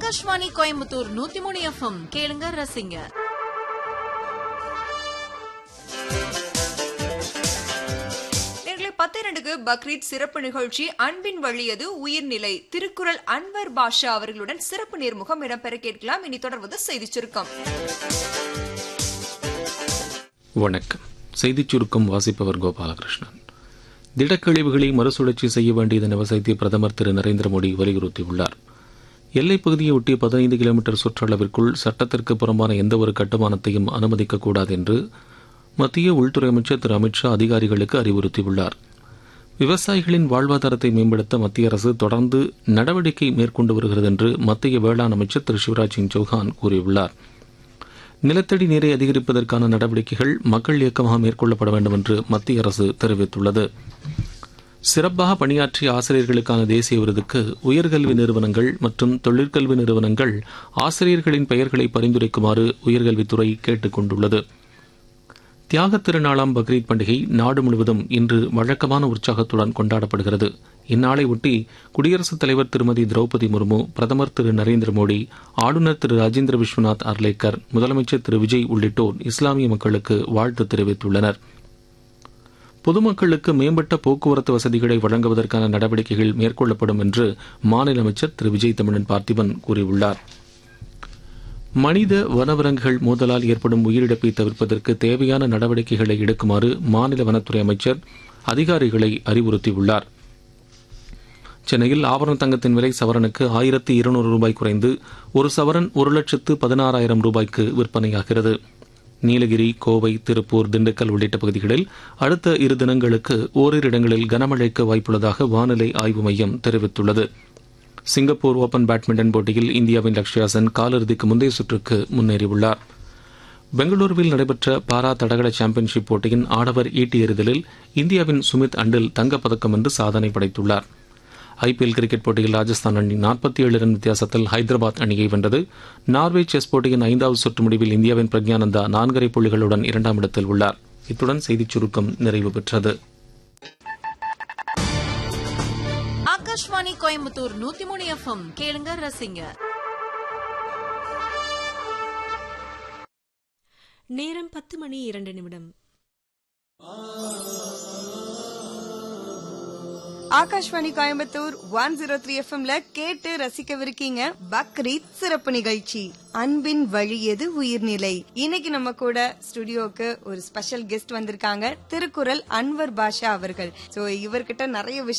ஆகாஷ்வாணி கோயம்புத்தூர் நூத்தி மூணு எஃப்எம் கேளுங்க ரசிங்க நேர்களை பத்திரண்டுக்கு பக்ரீத் சிறப்பு நிகழ்ச்சி அன்பின் வழியது உயிர்நிலை திருக்குறள் அன்வர் பாஷா அவர்களுடன் சிறப்பு நேர்முகம் இடம்பெற கேட்கலாம் இனி தொடர்வது செய்தி சுருக்கம் வணக்கம் செய்திச் சுருக்கம் வாசிப்பவர் கோபாலகிருஷ்ணன் திடக்கழிவுகளை மறுசுழற்சி செய்ய வேண்டியதன் அவசியத்தை பிரதமர் திரு நரேந்திர மோடி வலியுறுத்தியுள்ளார் எல்லைப் பகுதியை ஒட்டிய பதினைந்து கிலோமீட்டர் சுற்றளவிற்குள் சட்டத்திற்கு புறம்பான எந்தவொரு கட்டுமானத்தையும் அனுமதிக்கக்கூடாது என்று மத்திய உள்துறை அமைச்சர் திரு அமித்ஷா அதிகாரிகளுக்கு அறிவுறுத்தியுள்ளார் விவசாயிகளின் வாழ்வாதாரத்தை மேம்படுத்த மத்திய அரசு தொடர்ந்து நடவடிக்கை மேற்கொண்டு வருகிறது என்று மத்திய வேளாண் அமைச்சர் திரு சிவராஜ் சிங் சௌஹான் கூறியுள்ளார் நிலத்தடி நீரை அதிகரிப்பதற்கான நடவடிக்கைகள் மக்கள் இயக்கமாக மேற்கொள்ளப்பட வேண்டும் என்று மத்திய அரசு தெரிவித்துள்ளது சிறப்பாக பணியாற்றிய ஆசிரியர்களுக்கான தேசிய விருதுக்கு உயர்கல்வி நிறுவனங்கள் மற்றும் தொழிற்கல்வி நிறுவனங்கள் ஆசிரியர்களின் பெயர்களை பரிந்துரைக்குமாறு உயர்கல்வித்துறை கேட்டுக் கொண்டுள்ளது தியாகத் திருநாளாம் பக்ரீத் பண்டிகை நாடு முழுவதும் இன்று வழக்கமான உற்சாகத்துடன் கொண்டாடப்படுகிறது இந்நாளை ஒட்டி குடியரசுத் தலைவர் திருமதி திரௌபதி முர்மு பிரதமர் திரு நரேந்திர மோடி ஆளுநர் திரு ராஜேந்திர விஸ்வநாத் அர்லேக்கர் முதலமைச்சர் திரு விஜய் உள்ளிட்டோர் இஸ்லாமிய மக்களுக்கு வாழ்த்து தெரிவித்துள்ளனர் பொதுமக்களுக்கு மேம்பட்ட போக்குவரத்து வசதிகளை வழங்குவதற்கான நடவடிக்கைகள் மேற்கொள்ளப்படும் என்று மாநில அமைச்சர் திரு விஜய் தமிழன் பார்த்திபன் கூறியுள்ளார் மனித வனவிலங்குகள் மோதலால் ஏற்படும் உயிரிழப்பை தவிர்ப்பதற்கு தேவையான நடவடிக்கைகளை எடுக்குமாறு மாநில வனத்துறை அமைச்சர் அதிகாரிகளை அறிவுறுத்தியுள்ளார் சென்னையில் ஆபரண தங்கத்தின் விலை சவரனுக்கு ஆயிரத்தி இருநூறு ரூபாய் குறைந்து ஒரு சவரன் ஒரு லட்சத்து பதினாறாயிரம் ரூபாய்க்கு விற்பனையாகிறது நீலகிரி கோவை திருப்பூர் திண்டுக்கல் உள்ளிட்ட பகுதிகளில் அடுத்த இரு தினங்களுக்கு ஓரிரு இடங்களில் கனமழைக்கு வாய்ப்புள்ளதாக வானிலை ஆய்வு மையம் தெரிவித்துள்ளது சிங்கப்பூர் ஓபன் பேட்மிண்டன் போட்டியில் இந்தியாவின் லக்ஷ்யா சென் காலிறுதிக்கு முந்தைய சுற்றுக்கு முன்னேறியுள்ளார் பெங்களூருவில் நடைபெற்ற பாரா தடகள சாம்பியன்ஷிப் போட்டியின் ஆடவர் ஈட்டி எறிதலில் இந்தியாவின் சுமித் அண்டில் தங்கப்பதக்கம் வென்று சாதனை படைத்துள்ளார் ஐபிஎல் கிரிக்கெட் போட்டியில் ராஜஸ்தான் அணி நாற்பத்தி ஏழு ரன் வித்தியாசத்தில் ஹைதராபாத் அணியை வென்றது நார்வே செஸ் போட்டியின் ஐந்தாவது சுற்று முடிவில் இந்தியாவின் பிரக்ஞானந்தா நான்கரை புள்ளிகளுடன் இரண்டாம் இடத்தில் உள்ளார் இத்துடன் செய்திச் சுருக்கம் நிறைவு பெற்றது ஆகாஷ்வாணி கோயம்புத்தூர் நூத்தி மூணு எஃப்எம் கேளுங்க ரசிங்க நேரம் பத்து மணி இரண்டு நிமிடம் Akashvani Coimbatore one zero three எஃப்எம்ல கேட்டு ரசிக்கவிருக்கீங்க பக்ரீத் சிறப்பு நிகழ்ச்சி அன்பின் வழியது உயிர்நிலை இன்னைக்கு நம்ம கூட ஸ்டுடியோக்கு ஒரு ஸ்பெஷல் கெஸ்ட் வந்திருக்காங்க திருக்குறள் அன்வர் பாஷா அவர்கள் சோ இவர்கிட்ட நிறைய விஷயம்